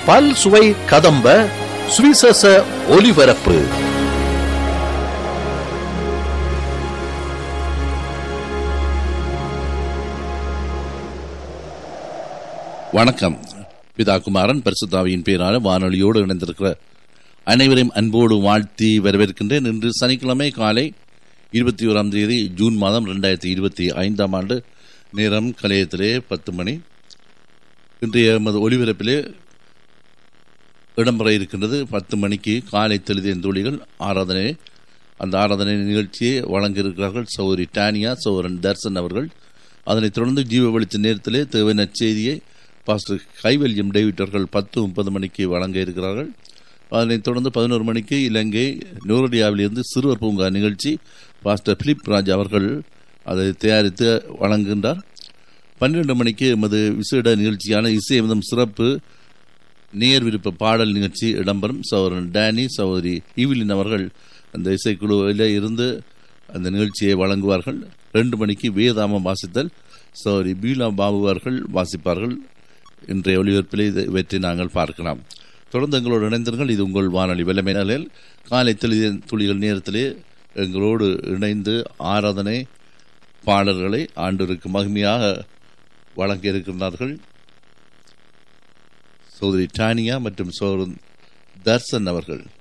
பல் சுவை கதம்ப சுவிசேஷ ஒலிபரப்பு வணக்கம் பிதா குமாரன் பரிசுத்தாவியின் பேரான வானொலியோடு இணைந்திருக்கிற அனைவரையும் அன்போடு வாழ்த்தி வரவேற்கின்றேன் இன்று சனிக்கிழமை காலை இருபத்தி ஓராம் தேதி ஜூன் மாதம் ரெண்டாயிரத்தி இருபத்தி ஐந்தாம் ஆண்டு நேரம் கலையத்திலே பத்து மணி இன்றைய எமது ஒலிபரப்பிலே இடம்பெற இருக்கின்றது பத்து மணிக்கு காலை தெளிதிய தோழிகள் ஆராதனை அந்த ஆராதனை நிகழ்ச்சியை வழங்க இருக்கிறார்கள் சௌரி டானியா சௌரன் தர்சன் அவர்கள் அதனைத் தொடர்ந்து ஜீவ வெளிச்ச நேரத்திலே தேவை நற்செய்தியை பாஸ்டர் கைவல்யம் டேவிட் அவர்கள் பத்து முப்பது மணிக்கு வழங்க இருக்கிறார்கள் அதனைத் தொடர்ந்து பதினோரு மணிக்கு இலங்கை நூரடியாவிலிருந்து சிறுவர் பூங்கா நிகழ்ச்சி பாஸ்டர் பிலிப் ராஜ் அவர்கள் அதை தயாரித்து வழங்குகின்றார் பன்னிரண்டு மணிக்கு எமது விசேட நிகழ்ச்சியான இசையமிதம் சிறப்பு நேர் விருப்ப பாடல் நிகழ்ச்சி இடம்பெறும் சகோதரன் டேனி சகோதரி ஈவிலின் அவர்கள் அந்த இசைக்குழுவில் இருந்து அந்த நிகழ்ச்சியை வழங்குவார்கள் ரெண்டு மணிக்கு வேதாமம் வாசித்தல் சகோதரி பீலா பாபு அவர்கள் வாசிப்பார்கள் இன்றைய ஒளிபரப்பில் இதை இவற்றை நாங்கள் பார்க்கலாம் தொடர்ந்து எங்களோடு இணைந்தீர்கள் இது உங்கள் வானொலி வெள்ளமை நாளில் காலை தெளிய துளிகள் நேரத்திலே எங்களோடு இணைந்து ஆராதனை பாடல்களை ஆண்டோருக்கு மகிமையாக வழங்க இருக்கின்றார்கள் சோதரி டானியா மற்றும் சோதரன் தர்சன் அவர்கள்